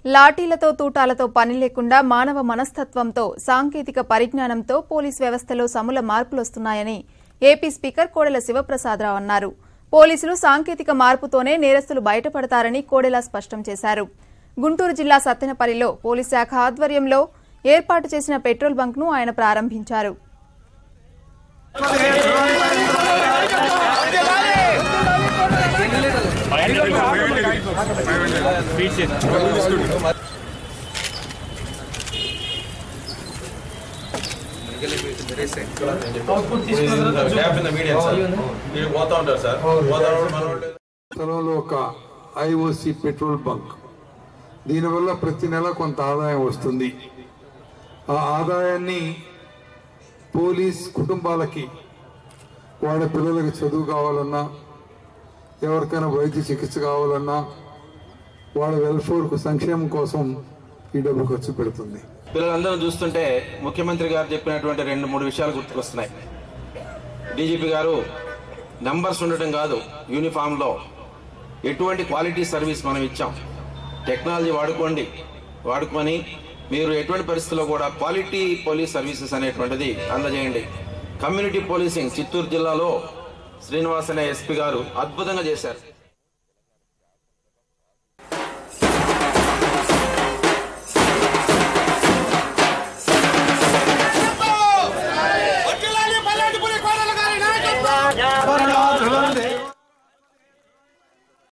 లాఠీలతో తూటాలతో పని లేకుండా మానవ మనస్తత్వంతో సాంకేతిక పరిజ్ఞానంతో పోలీస్ వ్యవస్థలో సమూల మార్పులొస్తున్నాయని ఏపీ స్పీకర్ కోడెల శివప్రసాదరావు అన్నారు పోలీసులు సాంకేతిక మార్పుతోనే నేరస్తులు బయటపడతారని కోడెల స్పష్టం చేశారు గుంటూరు జిల్లా సత్తెనపల్లిలో పోలీస్ శాఖ ఆధ్వర్యంలో ఏర్పాటు చేసిన పెట్రోల్ బంక్ను ఆయన ప్రారంభించారు gap in the medium sir మీరు పోతా ఉంటారు సార్ పోతా ఉన్నప్పుడు మన వాళ్ళు స్థలంలో ఒక ఐఓసి పెట్రోల్ బంక్ దీనివల్ల ప్రతి నెల కొంత ఆదాయం వస్తుంది ఆ ఆదాయాన్ని పోలీస్ కుటుంబాలకి వాళ్ళ పిల్లలకి చదువు కావాలన్నా ఎవరికైనా వైద్య చికిత్స కావాలన్నా వాళ్ళ వెల్ఫేర్ సంక్షేమం కోసం ఈ డబ్బు ఖర్చు పెడుతుంది పిల్లలందరూ చూస్తుంటే ముఖ్యమంత్రి గారు చెప్పినటువంటి రెండు మూడు విషయాలు గుర్తుకొస్తున్నాయి డీజీపీ గారు నంబర్స్ ఉండటం కాదు యూనిఫామ్లో ఎటువంటి క్వాలిటీ సర్వీస్ మనం ఇచ్చాం టెక్నాలజీ వాడుకోండి వాడుకొని మీరు ఎటువంటి పరిస్థితుల్లో కూడా క్వాలిటీ పోలీస్ సర్వీసెస్ అనేటువంటిది అందజేయండి కమ్యూనిటీ పోలీసింగ్ చిత్తూరు జిల్లాలో శ్రీనివాస్ అనే ఎస్పీ గారు అద్భుతంగా చేశారు